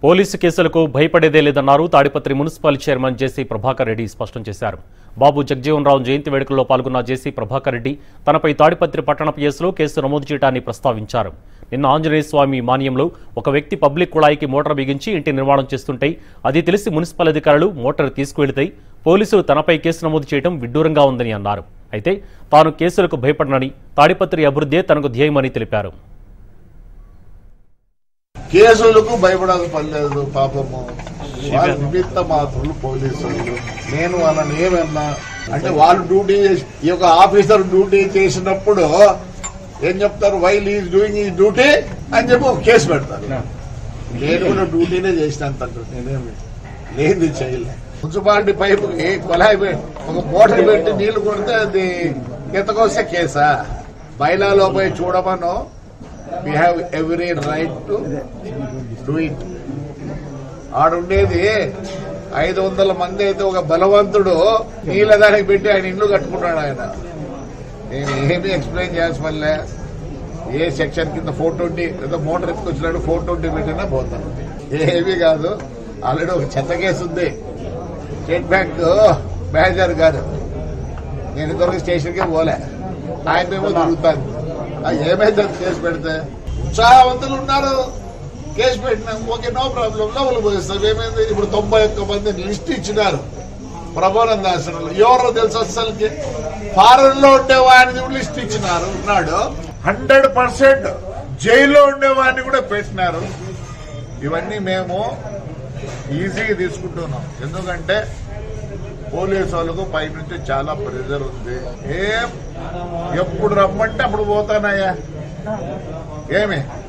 police కేసులకు భయపడేదే లేదన్నారు Tadipatri municipal chairman JC Prabhakar Reddy స్పష్టం చేశారు బాబు జగజీవన్ రావు జయంతి వేడుకల్లో పాల్గొన్న జేసీ ప్రభాకర్ రెడ్డి తనపై తాడిపత్రి పట్టణ కేసులో కేసు నమోదు చేయడాన్ని ప్రస్తావించారు నిన్న ఆంజనేయ స్వామి మాన్యంలో ఒక వ్యక్తి పబ్లిక్ కుళాయికి మోటార్ బిగించి ఇంటి నిర్మాణం చేస్తుంటే అది తెలిసి మున్సిపల్ అధికారులు మోటార్ తీసుకువెళితే పోలీసులు తనపై కేసు నమోదు చేయడం విడ్డూరంగా ఉందని అన్నారు అయితే తాను కేసులకు భయపడనని తాడిపత్రి అభివృద్ధే తనకు ధ్యేయమని తెలిపారు కేసులకు భయపడాల్సిన పని లేదు పాపము వాళ్ళు నిమిత్త మాత్రులు పోలీసులు నేను వాళ్ళని ఏమన్నా అంటే వాళ్ళు డ్యూటీ చేసి ఈ యొక్క ఆఫీసర్ డ్యూటీ చేసినప్పుడు ఏం చెప్తారు వైల్ ఈజ్ డూయింగ్ ఈ డ్యూటీ అని చెప్పి ఒక కేసు పెడతారు నేను కూడా డ్యూటీనే చేసినంత నేనేమి లేనిది చేయలే మున్సిపాలిటీ పైపు ఏ కొలాయి పె- ఒక మోటార్ పెట్టి నీళ్లు కొడితే అది ఎత్తకొస్తే కేసా బయలాలో పోయి చూడమను we have every right to do it ఆడుండేది ఐదు వందల మంది అయితే ఒక బలవంతుడు నీళ్ళ దానికి పెట్టి ఆయన ఇల్లు కట్టుకున్నాడు ఆయన నేను ఏమి ఎక్స్ప్లెయిన్ చేయాల్సి వల్లే ఏ సెక్షన్ కింద ఫోర్ ట్వంటీ ఏదో మోటార్ ఎత్తుకొచ్చినాడు ఫోర్ ట్వంటీ పెట్టినా పోతాం ఏమీ కాదు ఆల్రెడీ ఒక చెత్త కేసు ఉంది స్టేట్ బ్యాంక్ మేనేజర్ గారు నేను ఇంతవరకు స్టేషన్కి పోలే ఆయన ఏమో తిరుగుతాను ఏమైతే కేసు పెడితే ఉత్సాహవంతులు ఉన్నారు కేసు పెట్టినాం ఓకే నో ప్రాబ్లం లోపల పోయిస్తాం ఏమైంది ఇప్పుడు తొంభై ఒక్క మంది లిస్ట్ ఇచ్చినారు ప్రభానంద ఆశ్రమంలో ఎవరో తెలుసు అసలుకి ఫారెన్ లో ఉండే వాడిని లిస్ట్ ఇచ్చినారు ఉన్నాడు హండ్రెడ్ పర్సెంట్ జైల్లో ఉండే వాడిని కూడా పెట్టినారు ఇవన్నీ మేము ఈజీగా తీసుకుంటున్నాం ఎందుకంటే పోలీసు వాళ్ళకు పై నుంచి చాలా ప్రెజర్ ఉంది ఏం ఎప్పుడు రమ్మంటే అప్పుడు పోతానయ్యా ఏమి